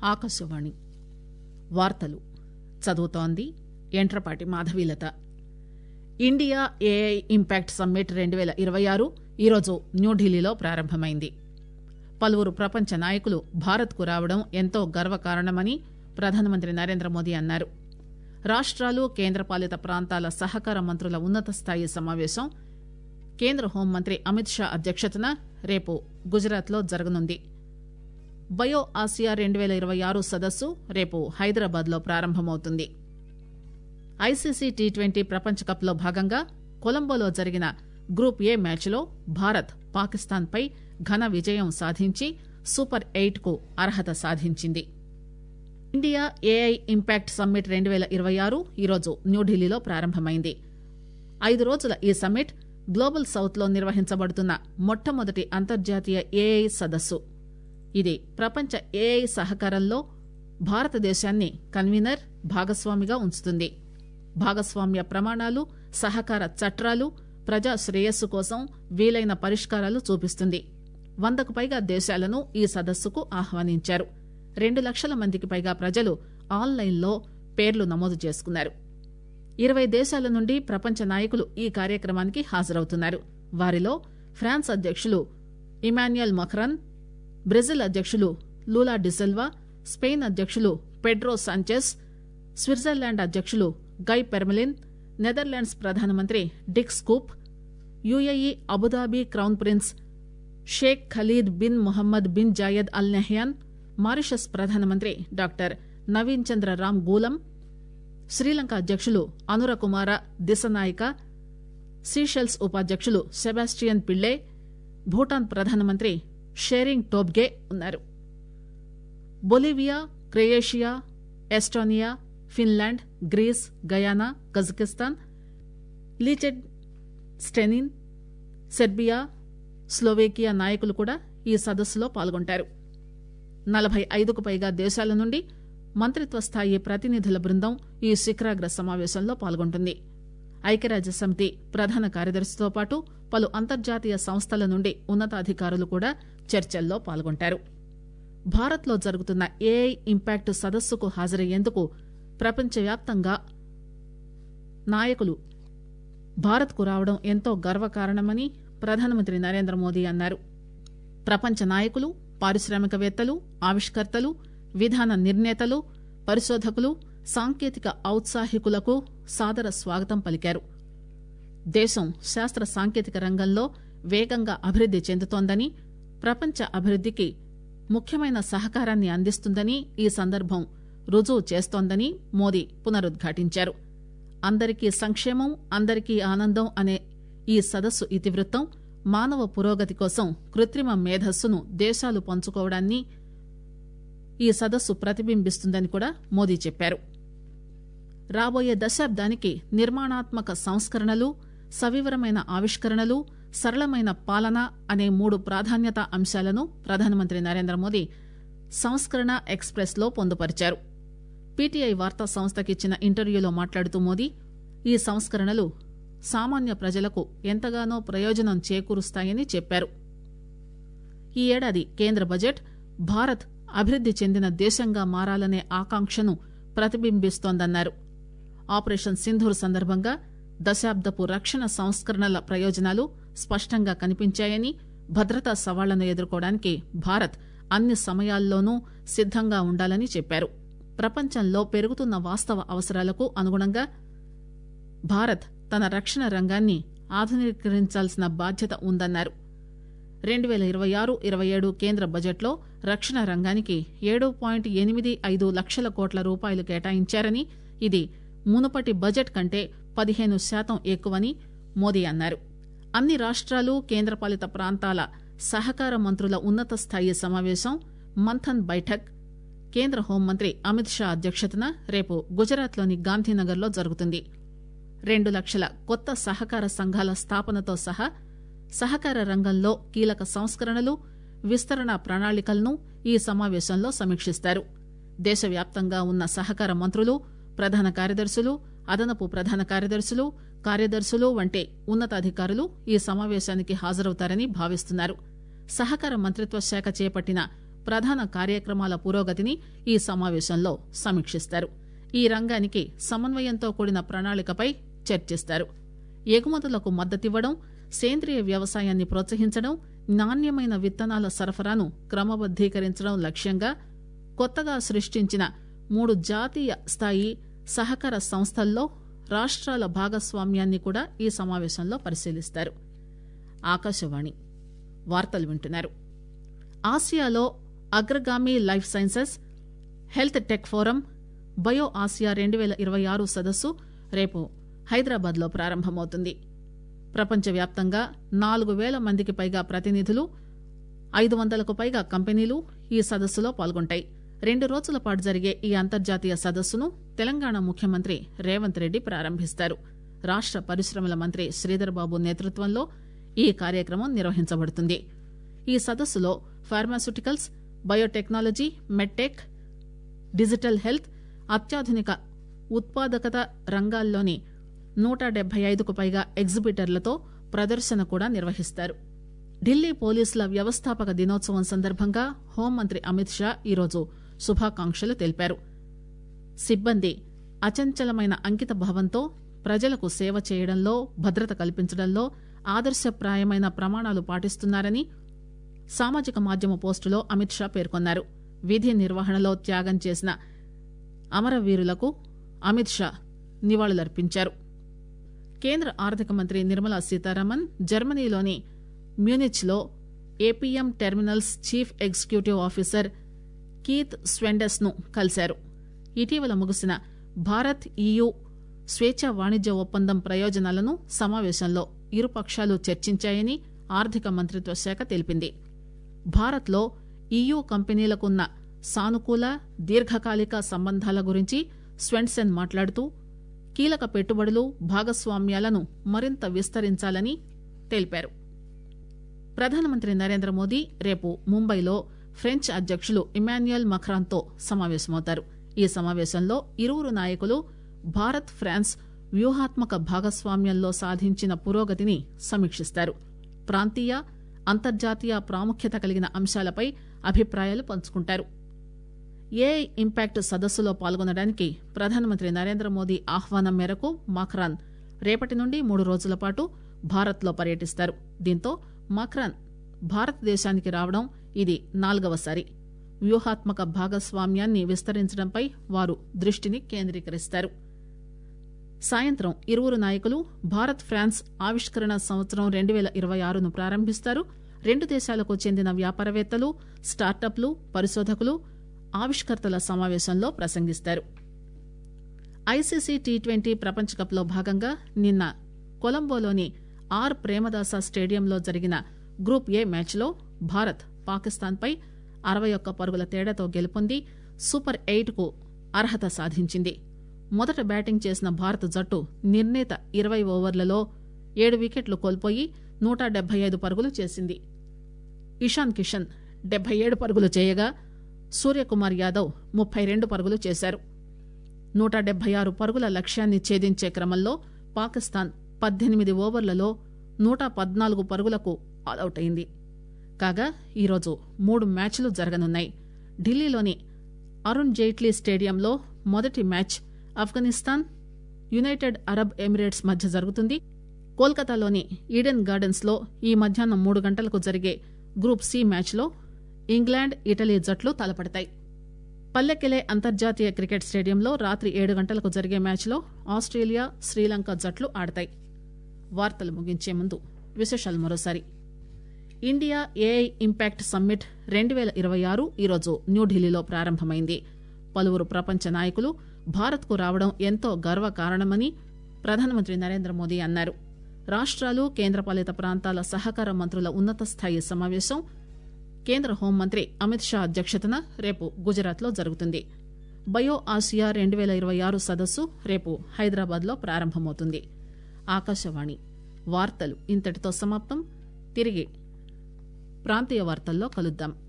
ఆకాశవాణి వార్తలు చదువుతోంది Entrapati Madhavilatha India AI impact summit రెండు పేల ఇరవై ఆరు ఈరోజు న్యూఢిల్లీలో ప్రారంభమైంది పలువురు ప్రపంచ నాయకులు భారత్కు రావడం ఎంతో గర్వకారణమని ప్రధానమంత్రి నరేంద్ర మోదీ అన్నారు రాష్టాలు కేంద్రపాలిత ప్రాంతాల సహకార మంత్రుల ఉన్నత స్థాయి సమావేశం కేంద్ర హోంమంత్రి అమిత్ షా అధ్యక్షతన రేపు గుజరాత్ లో జరగనుంది బయో ఆసియా రెండు పేల ఇరవై ఆరు సదస్సు రేపు హైదరాబాద్ లో ప్రారంభమవుతుంది ఐసీసీ టీ ట్వంటీ ప్రపంచ కప్ లో భాగంగా కొలంబోలో జరిగిన గ్రూప్ ఏ మ్యాచ్ లో భారత్ పాకిస్తాన్ పై ఘన విజయం సాధించి సూపర్ ఎయిట్ కు అర్హత సాధించింది ఇండియా ఏఐ ఇంపాక్ట్ సమ్మిట్ రెండు పేల ఇరవై ఆరు ఈరోజు న్యూఢిల్లీలో ప్రారంభమైంది ఐదు రోజుల ఈ సమ్మిట్ గ్లోబల్ సౌత్ లో నిర్వహించబడుతున్న మొట్టమొదటి అంతర్జాతీయ ఏఐ సదస్సు ఇది ప్రపంచ ఏఐ సహకారంలో భారతదేశాన్ని కన్వీనర్ భాగస్వామిగా ఉంచుతుంది భాగస్వామ్య ప్రమాణాలు సహకార చట్టాలు ప్రజా శ్రేయస్సు కోసం వీలైన పరిష్కారాలు చూపిస్తుంది వందకు పైగా దేశాలను ఈ సదస్సుకు ఆహ్వానించారు రెండు లక్షల మందికి పైగా ప్రజలు ఆన్లైన్లో పేర్లు నమోదు చేసుకున్నారు ఇరవై దేశాల నుండి ప్రపంచ నాయకులు ఈ కార్యక్రమానికి హాజరవుతున్నారు వారిలో ఫ్రాన్స్ అధ్యకులు ఇమాన్యుయల్ మఖ్రన్ బ్రెజిల్ అధ్యకులు లూలా డిసెల్వా స్పెయిన్ అధ్యకులు పెడ్రో సాంచెస్ స్విట్జర్లాండ్ అధ్యకులు గై పెర్మెలిన్ నెదర్లాండ్స్ ప్రధానమంత్రి Dick Schoof UAE Abu Dhabi crown prince Sheikh Khaled bin Mohamed bin Zayed Al Nahyan Mauritius ప్రధానమంత్రి డాక్టర్ నవీన్ చంద్ర రామ్ గూలం శ్రీలంక అధ్యకులు అనురకుమార దిశనాయిక సీషెల్స్ ఉపాధ్యకులు Sebastien Pillay Bhutan ప్రధానమంత్రి షేరింగ్ టోబ్గే ఉన్నారు Bolivia Croatia Estonia Finland Greece Guyana Kazakhstan Liechtenstein Serbia Slovakia నాయకులు కూడా ఈ సదస్సులో పాల్గొంటారు నలభై ఐదుకు పైగా దేశాల నుండి మంత్రిత్వ స్థాయి ప్రతినిధుల బృందం ఈ శిఖరాగ్ర సమావేశంలో పాల్గొంటుంది ఐక్యరాజ్య సమితి ప్రధాన కార్యదర్శితో పాటు పలు అంతర్జాతీయ సంస్థల నుండి ఉన్నతాధికారులు కూడా చర్చల్లో పాల్గొంటారు భారత్లో జరుగుతున్న ఏఐ ఇంపాక్ట్ సదస్సుకు హాజరయ్యేందుకు ప్రపంచవ్యాప్తంగా నాయకులు భారత్కు రావడం ఎంతో గర్వకారణమని ప్రధానమంత్రి నరేంద్ర మోదీ అన్నారు ప్రపంచ నాయకులు పారిశ్రామికవేత్తలు ఆవిష్కర్తలు విధాన నిర్ణేతలు పరిశోధకులు సాంకేతిక ఔత్సాహికులకు సాదర స్వాగతం పలికారు దేశం శాస్త్ర సాంకేతిక రంగంలో వేగంగా అభివృద్ది చెందుతోందని ప్రపంచ అభివృద్దికి ముఖ్యమైన సహకారాన్ని అందిస్తుందని ఈ సందర్భం రుజువు చేస్తోందని మోదీ పునరుద్ఘాటించారు అందరికీ సంక్షేమం అందరికీ ఆనందం అనే ఈ సదస్సు ఇతివృత్తం మానవ పురోగతి కోసం కృత్రిమ మేధస్సును దేశాలు పంచుకోవడాన్ని ఈ సదస్సు ప్రతిబింబిస్తుందని కూడా మోదీ చెప్పారు రాబోయే దశాబ్దానికి నిర్మాణాత్మక సంస్కరణలు సవివరమైన ఆవిష్కరణలు సరళమైన పాలన అనే మూడు ప్రాధాన్యత అంశాలను ప్రధానమంత్రి నరేంద్ర మోదీ సంస్కరణ ఎక్స్ప్రెస్ లో పొందుపరిచారు పీటీఐ వార్తా సంస్థకిచ్చిన ఇంటర్వ్యూలో మాట్లాడుతూ మోదీ ఈ సంస్కరణలు సామాన్య ప్రజలకు ఎంతగానో ప్రయోజనం చేకూరుస్తాయని చెప్పారు ఈ ఏడాది కేంద్ర బడ్జెట్ భారత్ అభివృద్ది చెందిన దేశంగా మారాలనే ఆకాంక్షను ప్రతిబింబిస్తోందన్నారు ఆపరేషన్ సింధూర్ సందర్భంగా దశాబ్దపు రక్షణ సంస్కరణల ప్రయోజనాలు స్పష్టంగా కనిపించాయని భద్రతా సవాళ్లను ఎదుర్కోవడానికి భారత్ అన్ని సమయాల్లోనూ సిద్దంగా ఉండాలని చెప్పారు ప్రపంచంలో పెరుగుతున్న వాస్తవ అవసరాలకు అనుగుణంగా భారత్ తన రక్షణ రంగాన్ని ఆధునీకరించాల్సిన బాధ్యత ఉందన్నారు రెండు పేల ఇరవై ఆరు ఇరవై ఏడు కేంద్ర బడ్జెట్లో రక్షణ రంగానికి ఏడు పాయింట్ ఎనిమిది ఐదు లక్షల కోట్ల రూపాయలు కేటాయించారని ఇది మునుపటి బడ్జెట్ కంటే పదిహేను శాతం ఎక్కువని మోదీ అన్నారు అన్ని రాష్ట్రాలు కేంద్రపాలిత ప్రాంతాల సహకార మంత్రుల ఉన్నత స్థాయి సమావేశం మంథన్ బైఠక్ కేంద్ర హోంమంత్రి అమిత్ షా అధ్యక్షతన రేపు గుజరాత్లోని గాంధీనగర్లో జరుగుతుంది రెండు లక్షల కొత్త సహకార సంఘాల స్థాపనతో సహా సహకార రంగంలో కీలక సంస్కరణలు విస్తరణ ప్రణాళికలను ఈ సమావేశంలో సమీక్షిస్తారు దేశవ్యాప్తంగా ఉన్న సహకార మంత్రులు ప్రధాన కార్యదర్శులు అదనపు ప్రధాన కార్యదర్శులు కార్యదర్శులు వంటి ఉన్నతాధికారులు ఈ సమావేశానికి హాజరవుతారని భావిస్తున్నారు సహకార మంత్రిత్వ శాఖ చేపట్టిన ప్రధాన కార్యక్రమాల పురోగతిని ఈ సమావేశంలో సమీక్షిస్తారు ఈ రంగానికి సమన్వయంతో కూడిన ప్రణాళికపై చర్చిస్తారు ఎగుమతులకు మద్దతివ్వడం సేంద్రియ వ్యవసాయాన్ని ప్రోత్సహించడం నాణ్యమైన విత్తనాల సరఫరాను క్రమబద్దీకరించడం లక్ష్యంగా కొత్తగా సృష్టించిన మూడు జాతీయ స్థాయి సహకార సంస్థల్లో రాష్ట్రాల భాగస్వామ్యాన్ని కూడా ఈ సమావేశంలో పరిశీలిస్తారు ఆకాశవాణి వార్తలు వింటున్నారు ఆసియాలో అగ్రగామి life sciences health tech forum bio Asia రెండు పేల ఇరవై ఆరు సదస్సు రేపు హైదరాబాద్ లో ప్రారంభమవుతుంది ప్రపంచవ్యాప్తంగా నాలుగు పేల మందికి పైగా ప్రతినిధులు ఐదు వందలకు పైగా కంపెనీలు ఈ సదస్సులో పాల్గొంటాయి రెండు రోజుల పాటు జరిగే ఈ అంతర్జాతీయ సదస్సును తెలంగాణ ముఖ్యమంత్రి రేవంత్ రెడ్డి ప్రారంభిస్తారు రాష్ట పరిశ్రమల మంత్రి శ్రీధర్ బాబు నేతృత్వంలో ఈ కార్యక్రమం నిర్వహించబడుతుంది ఈ సదస్సులో pharmaceuticals biotechnology medtech digital health అత్యాధునిక ఉత్పాదకత రంగాల్లోని నూట డెబ్బై ఐదుకు పైగా ఎగ్జిబిటర్లతో ప్రదర్శన కూడా నిర్వహిస్తారు ఢిల్లీ పోలీసుల వ్యవస్థాపక దినోత్సవం సందర్భంగా హోంమంత్రి అమిత్ షా ఈరోజు శుభాకాంక్షలు తెలిపారు సిబ్బంది అచంచలమైన అంకిత భావంతో ప్రజలకు సేవ చేయడంలో భద్రత కల్పించడంలో ఆదర్శప్రాయమైన ప్రమాణాలు పాటిస్తున్నారని సామాజిక మాధ్యమ పోస్టులో అమిత్ షా పేర్కొన్నారు విధి నిర్వహణలో త్యాగం చేసిన అమరవీరులకు అమిత్ షా నివాళులర్పించారు కేంద్ర ఆర్థిక మంత్రి నిర్మలా సీతారామన్ జర్మనీలోని మ్యూనిచ్ లో APM terminals chief executive officer Keith Svendsen ను కలిశారు ఇటీవల ముగిసిన భారత్ ఈయూ స్వేచ్ఛ వాణిజ్య ఒప్పందం ప్రయోజనాలను సమావేశంలో ఇరు పక్షాలు చర్చించాయని ఆర్థిక మంత్రిత్వ శాఖ తెలిపింది భారత్లో ఈయూ కంపెనీలకున్న సానుకూల దీర్ఘకాలిక సంబంధాల గురించి స్వెండ్సెన్ మాట్లాడుతూ కీలక పెట్టుబడులు భాగస్వామ్యాలను మరింత విస్తరించాలని తెలిపారు ప్రధానమంత్రి నరేంద్ర మోదీ రేపు ముంబైలో ఫ్రెంచ్ అధ్యకులు ఇమాన్యుయల్ మఖ్రాన్తో సమావేశమవుతారు ఈ సమావేశంలో ఇరువురు నాయకులు భారత్ ఫ్రాన్స్ వ్యూహాత్మక భాగస్వామ్యంలో సాధించిన పురోగతిని సమీక్షిస్తారు ప్రాంతీయ అంతర్జాతీయ ప్రాముఖ్యత కలిగిన అంశాలపై అభిప్రాయాలు పంచుకుంటారు ఏఐ ఇంపాక్ట్ సదస్సులో పాల్గొనడానికి ప్రధానమంత్రి నరేంద్ర మోదీ ఆహ్వానం మేరకు మాఖ్రాన్ రేపటి నుండి మూడు రోజుల పాటు భారత్లో పర్యటిస్తారు దీంతో మాఖ్రాన్ భారతదేశానికి రావడం ఇది నాల్గవసారి వ్యూహాత్మక భాగస్వామ్యాన్ని విస్తరించడంపై వారు దృష్టిని కేంద్రీకరిస్తారు సాయంత్రం ఇరువురు నాయకులు భారత్ ఫ్రాన్స్ ఆవిష్కరణ సంవత్సరం రెండు పేల ఇరవై ఆరును ప్రారంభిస్తారు రెండు దేశాలకు చెందిన వ్యాపారవేత్తలు స్టార్టప్లు పరిశోధకులు ఆవిష్కర్తల సమావేశంలో ప్రసంగిస్తారు ఐసీసీ టీ ట్వంటీ ప్రపంచ కప్ లో భాగంగా నిన్న కొలంబోలోని ఆర్ ప్రేమదాస స్టేడియంలో జరిగిన గ్రూప్ ఏ మ్యాచ్లో భారత్ పాకిస్తాన్ పై అరవై ఒక్క పరుగుల తేడాతో గెలుపొంది సూపర్ ఎయిట్ కు అర్హత సాధించింది మొదట బ్యాటింగ్ చేసిన భారత జట్టు నిర్ణీత ఇరవై ఓవర్లలో ఏడు వికెట్లు కోల్పోయి నూట డెబ్బై ఐదు పరుగులు చేసింది ఇషాన్ కిషన్ డెబ్బై ఏడు పరుగులు చేయగా సూర్యకుమార్ యాదవ్ ముప్పై రెండు పరుగులు చేశారు నూట డెబ్బై ఆరు పరుగుల లక్ష్యాన్ని ఛేదించే క్రమంలో పాకిస్తాన్ పద్దెనిమిది ఓవర్లలో నూట పద్నాలుగు పరుగులకు ఆలౌట్ అయింది కాగా ఈరోజు మూడు మ్యాచ్లు జరగనున్నాయి ఢిల్లీలోని అరుణ్ జైట్లీ స్టేడియంలో మొదటి match Afghanistan United Arab Emirates మధ్య జరుగుతుంది కోల్కతాలోని ఈడెన్ గార్డెన్స్ లో ఈ మధ్యాహ్నం మూడు గంటలకు జరిగే గ్రూప్ సి మ్యాచ్లో ఇంగ్లాండ్ ఇటలీ జట్లు తలపడతాయి పల్లెకెలే అంతర్జాతీయ క్రికెట్ స్టేడియంలో రాత్రి ఏడు గంటలకు జరిగే మ్యాచ్లో ఆస్ట్రేలియా శ్రీలంక జట్లు ఆడతాయి వార్తలు ముగించే ముందు విశేషాలు మరోసారి ఇండియా ఏఐ ఇంపాక్ట్ సమ్మిట్ రెండు పేల ఇరవై ఆరు ఈరోజు న్యూఢిల్లీలో ప్రారంభమైంది పలువురు ప్రపంచ నాయకులు భారత్ కు రావడం ఎంతో గర్వకారణమని ప్రధానమంత్రి నరేంద్ర మోదీ అన్నారు రాష్ట్రాలు కేంద్రపాలిత ప్రాంతాల సహకార మంత్రుల ఉన్నత స్థాయి సమావేశం కేంద్ర హోంమంత్రి అమిత్ షా అధ్యక్షతన రేపు గుజరాత్ లో జరుగుతుంది బయో ఆసియా రెండు పేల ఇరవై ఆరు సదస్సు రేపు హైదరాబాద్ లో ప్రారంభమవుతుంది ఆకాశవాణి వార్తలు ఇంతటితో సమాప్తం తిరిగి ప్రాంతీయ వార్తల్లో కలుద్దాం